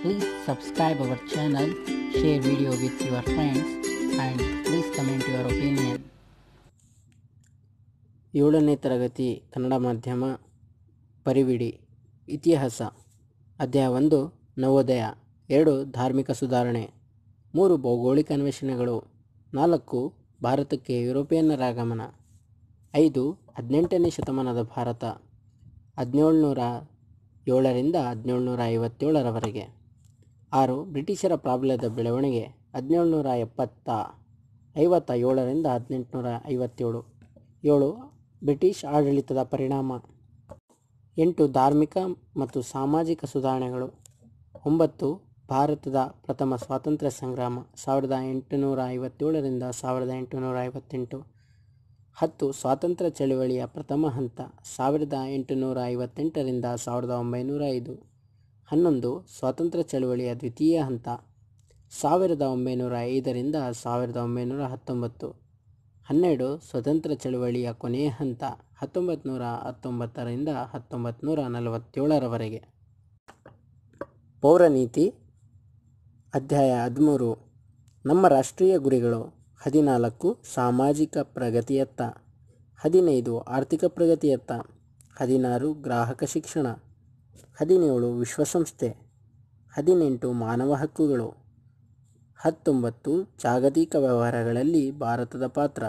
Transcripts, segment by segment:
Please subscribe our channel, share video with your friends and please comment your opinion. ಏಳನೇ ತರಗತಿ ಕನ್ನಡ ಮಾಧ್ಯಮ ಪರಿವಿಡಿ ಇತಿಹಾಸ ಅಧ್ಯಾಯ ಒಂದು ನವೋದಯ ಎರಡು ಧಾರ್ಮಿಕ ಸುಧಾರಣೆ ಮೂರು ಭೌಗೋಳಿಕ ಅನ್ವೇಷಣೆಗಳು ನಾಲ್ಕು ಭಾರತಕ್ಕೆ ಯುರೋಪಿಯನ್ನರ ಆಗಮನ ಐದು ಹದಿನೆಂಟನೇ ಶತಮಾನದ ಭಾರತ ಹದಿನೇಳುನೂರ ಏಳರಿಂದ ಹದಿನೇಳುನೂರ ಐವತ್ತೇಳರವರೆಗೆ ಆರು ಬ್ರಿಟಿಷರ ಪ್ರಾಬಲ್ಯದ ಬೆಳವಣಿಗೆ ಹದಿನೇಳುನೂರ ಎಪ್ಪತ್ತ ಐವತ್ತ ಏಳರಿಂದ ಹದಿನೆಂಟುನೂರ ಐವತ್ತೇಳು ಏಳು ಬ್ರಿಟಿಷ್ ಆಡಳಿತದ ಪರಿಣಾಮ ಎಂಟು ಧಾರ್ಮಿಕ ಮತ್ತು ಸಾಮಾಜಿಕ ಸುಧಾರಣೆಗಳು ಒಂಬತ್ತು ಭಾರತದ ಪ್ರಥಮ ಸ್ವಾತಂತ್ರ್ಯ ಸಂಗ್ರಾಮ ಸಾವಿರದ ಎಂಟುನೂರ ಐವತ್ತೇಳರಿಂದ ಸಾವಿರದ ಎಂಟುನೂರ ಐವತ್ತೆಂಟು ಹತ್ತು ಸ್ವಾತಂತ್ರ್ಯ ಚಳವಳಿಯ ಪ್ರಥಮ ಹಂತ ಸಾವಿರದ ಎಂಟುನೂರ ಐವತ್ತೆಂಟರಿಂದ ಸಾವಿರದ ಒಂಬೈನೂರ ಐದು ಹನ್ನೊಂದು ಸ್ವಾತಂತ್ರ್ಯ ಚಳವಳಿಯ ದ್ವಿತೀಯ ಹಂತ ಸಾವಿರದ ಒಂಬೈನೂರ ಐದರಿಂದ ಸಾವಿರದ ಒಂಬೈನೂರ ಹತ್ತೊಂಬತ್ತು ಹನ್ನೆರಡು ಸ್ವತಂತ್ರ ಚಳವಳಿಯ ಕೊನೆಯ ಹಂತ ಹತ್ತೊಂಬತ್ತು ನೂರ ಹತ್ತೊಂಬತ್ತರಿಂದ ಹತ್ತೊಂಬತ್ತು ನೂರ ನಲವತ್ತೇಳರವರೆಗೆ ಪೌರನೀತಿ ಅಧ್ಯಾಯ ಹದಿಮೂರು ನಮ್ಮ ರಾಷ್ಟ್ರೀಯ ಗುರಿಗಳು ಹದಿನಾಲ್ಕು ಸಾಮಾಜಿಕ ಪ್ರಗತಿಯತ್ತ ಹದಿನೈದು ಆರ್ಥಿಕ ಪ್ರಗತಿಯತ್ತ ಹದಿನಾರು ಗ್ರಾಹಕ ಶಿಕ್ಷಣ ಹದಿನೇಳು ವಿಶ್ವಸಂಸ್ಥೆ ಹದಿನೆಂಟು ಮಾನವ ಹಕ್ಕುಗಳು ಹತ್ತೊಂಬತ್ತು ಜಾಗತಿಕ ವ್ಯವಹಾರಗಳಲ್ಲಿ ಭಾರತದ ಪಾತ್ರ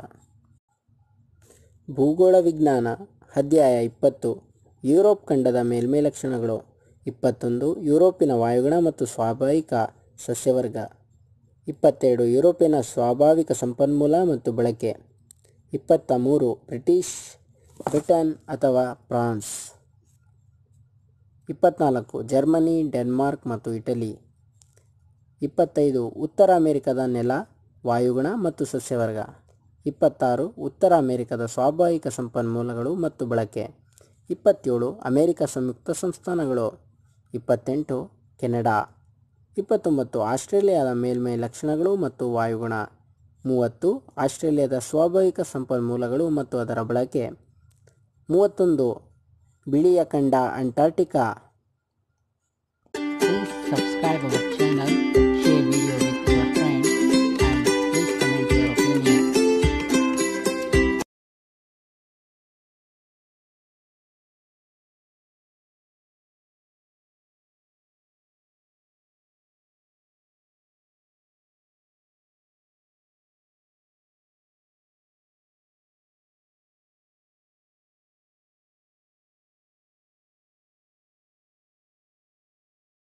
ಭೂಗೋಳ ವಿಜ್ಞಾನ ಅಧ್ಯಾಯ ಇಪ್ಪತ್ತು ಯುರೋಪ್ ಖಂಡದ ಮೇಲ್ಮೈ ಲಕ್ಷಣಗಳು ಇಪ್ಪತ್ತೊಂದು ಯುರೋಪಿನ ವಾಯುಗುಣ ಮತ್ತು ಸ್ವಾಭಾವಿಕ ಸಸ್ಯವರ್ಗ ಇಪ್ಪತ್ತೆರಡು ಯುರೋಪಿನ ಸ್ವಾಭಾವಿಕ ಸಂಪನ್ಮೂಲ ಮತ್ತು ಬಳಕೆ ಇಪ್ಪತ್ತ ಮೂರು ಬ್ರಿಟಿಷ್ ಬ್ರಿಟನ್ ಅಥವಾ ಫ್ರಾನ್ಸ್ ಇಪ್ಪತ್ನಾಲ್ಕು ಜರ್ಮನಿ ಡೆನ್ಮಾರ್ಕ್ ಮತ್ತು ಇಟಲಿ ಇಪ್ಪತ್ತೈದು ಉತ್ತರ ಅಮೆರಿಕದ ನೆಲ ವಾಯುಗುಣ ಮತ್ತು ಸಸ್ಯವರ್ಗ ಇಪ್ಪತ್ತಾರು ಉತ್ತರ ಅಮೆರಿಕದ ಸ್ವಾಭಾವಿಕ ಸಂಪನ್ಮೂಲಗಳು ಮತ್ತು ಬಳಕೆ ಇಪ್ಪತ್ತೇಳು ಅಮೆರಿಕ ಸಂಯುಕ್ತ ಸಂಸ್ಥಾನಗಳು ಇಪ್ಪತ್ತೆಂಟು ಕೆನಡಾ ಇಪ್ಪತ್ತೊಂಬತ್ತು ಆಸ್ಟ್ರೇಲಿಯಾದ ಮೇಲ್ಮೈ ಲಕ್ಷಣಗಳು ಮತ್ತು ವಾಯುಗುಣ ಮೂವತ್ತು ಆಸ್ಟ್ರೇಲಿಯಾದ ಸ್ವಾಭಾವಿಕ ಸಂಪನ್ಮೂಲಗಳು ಮತ್ತು ಅದರ ಬಳಕೆ ಮೂವತ್ತೊಂದು ಬಿಳಿಯ ಖಂಡ ಅಂಟಾರ್ಟಿಕಾ Please subscribe